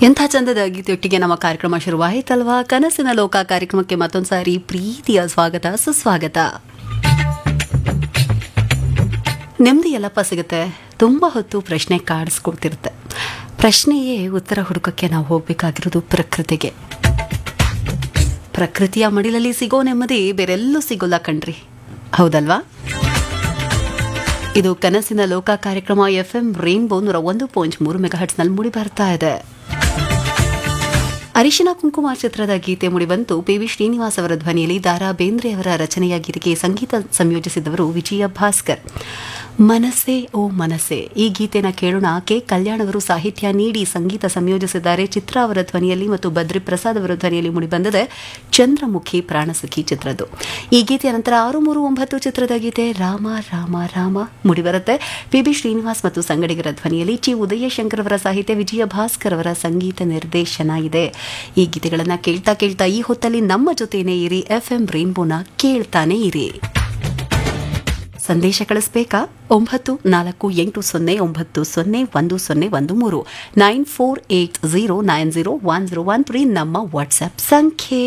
ಎಂಥ ಚಂದದ ಗೀತೆಯೊಟ್ಟಿಗೆ ನಮ್ಮ ಕಾರ್ಯಕ್ರಮ ಶುರುವಾಯಿತಲ್ವಾ ಕನಸಿನ ಲೋಕ ಕಾರ್ಯಕ್ರಮಕ್ಕೆ ಮತ್ತೊಂದು ಸಾರಿ ಪ್ರೀತಿಯ ಸ್ವಾಗತ ಸುಸ್ವಾಗತ ನೆಮ್ಮದಿ ಎಲ್ಲಪ್ಪ ಸಿಗುತ್ತೆ ತುಂಬ ಹೊತ್ತು ಪ್ರಶ್ನೆ ಕಾಡಿಸ್ಕೊಡ್ತಿರುತ್ತೆ ಪ್ರಶ್ನೆಯೇ ಉತ್ತರ ಹುಡುಕಕ್ಕೆ ನಾವು ಹೋಗಬೇಕಾಗಿರೋದು ಪ್ರಕೃತಿಗೆ ಪ್ರಕೃತಿಯ ಮಡಿಲಲ್ಲಿ ಸಿಗೋ ನೆಮ್ಮದಿ ಬೇರೆಲ್ಲೂ ಸಿಗೋಲ್ಲ ಕಣ್ರಿ ಹೌದಲ್ವಾ ಇದು ಕನಸಿನ ಲೋಕ ಕಾರ್ಯಕ್ರಮ ಎಫ್ ಎಂ ರೇನ್ಬೋ ನೂರ ಒಂದು ಪಾಯಿಂಟ್ ಮೂರು ಮೆಗಾಹಟ್ಸ್ನಲ್ಲಿ ಮೂಡಿ ಬರ್ತಾ ಇದೆ ಅರಿಶಿನ ಕುಂಕುಮ ಚಿತ್ರದ ಗೀತೆ ಮೂಡಿಬಂತು ಪಿ ವಿ ಶ್ರೀನಿವಾಸ್ ಅವರ ಧ್ವನಿಯಲ್ಲಿ ದಾರಾ ಬೇಂದ್ರೆ ಅವರ ರಚನೆಯ ಗೀತೆಗೆ ಸಂಗೀತ ಸಂಯೋಜಿಸಿದವರು ವಿಜಯ ಭಾಸ್ಕರ್ ಮನಸ್ಸೇ ಓ ಮನಸ್ಸೇ ಈ ಗೀತೆನ ಕೇಳೋಣ ಕೆ ಕಲ್ಯಾಣ್ ಅವರು ಸಾಹಿತ್ಯ ನೀಡಿ ಸಂಗೀತ ಸಂಯೋಜಿಸಿದ್ದಾರೆ ಚಿತ್ರ ಅವರ ಧ್ವನಿಯಲ್ಲಿ ಮತ್ತು ಬದ್ರಿ ಪ್ರಸಾದ್ ಅವರ ಧ್ವನಿಯಲ್ಲಿ ಮೂಡಿಬಂದಿದೆ ಚಂದ್ರಮುಖಿ ಪ್ರಾಣಸಖಿ ಚಿತ್ರದ್ದು ಈ ಗೀತೆಯ ನಂತರ ಆರು ಮೂರು ಒಂಬತ್ತು ಚಿತ್ರದ ಗೀತೆ ರಾಮ ರಾಮ ರಾಮ ಮೂಡಿಬರುತ್ತೆ ಪಿ ಬಿ ಶ್ರೀನಿವಾಸ್ ಮತ್ತು ಸಂಗಡಿಗರ ಧ್ವನಿಯಲ್ಲಿ ಚಿ ಉದಯಶಂಕರ್ ಅವರ ಸಾಹಿತ್ಯ ವಿಜಯ ಭಾಸ್ಕರ್ ಅವರ ಸಂಗೀತ ನಿರ್ದೇಶನ ಇದೆ ಈ ಗೀತೆಗಳನ್ನ ಕೇಳ್ತಾ ಕೇಳ್ತಾ ಈ ಹೊತ್ತಲ್ಲಿ ನಮ್ಮ ಜೊತೆನೇ ಇರಿ ಎಫ್ ಎಂ ರೇನ್ಬೋನ ಕೇಳ್ತಾನೆ ಇರಿ ಸಂದೇಶ ಕಳಿಸ್ಬೇಕಾ ಒಂಬತ್ತು ನಾಲ್ಕು ಎಂಟು ಸೊನ್ನೆ ಒಂಬತ್ತು ಸೊನ್ನೆ ಒಂದು ಸೊನ್ನೆ ಒಂದು ಮೂರು nine four eight zero nine zero one zero one three ನಮ್ಮ ವಾಟ್ಸ್ಆಪ್ ಸಂಖ್ಯೆ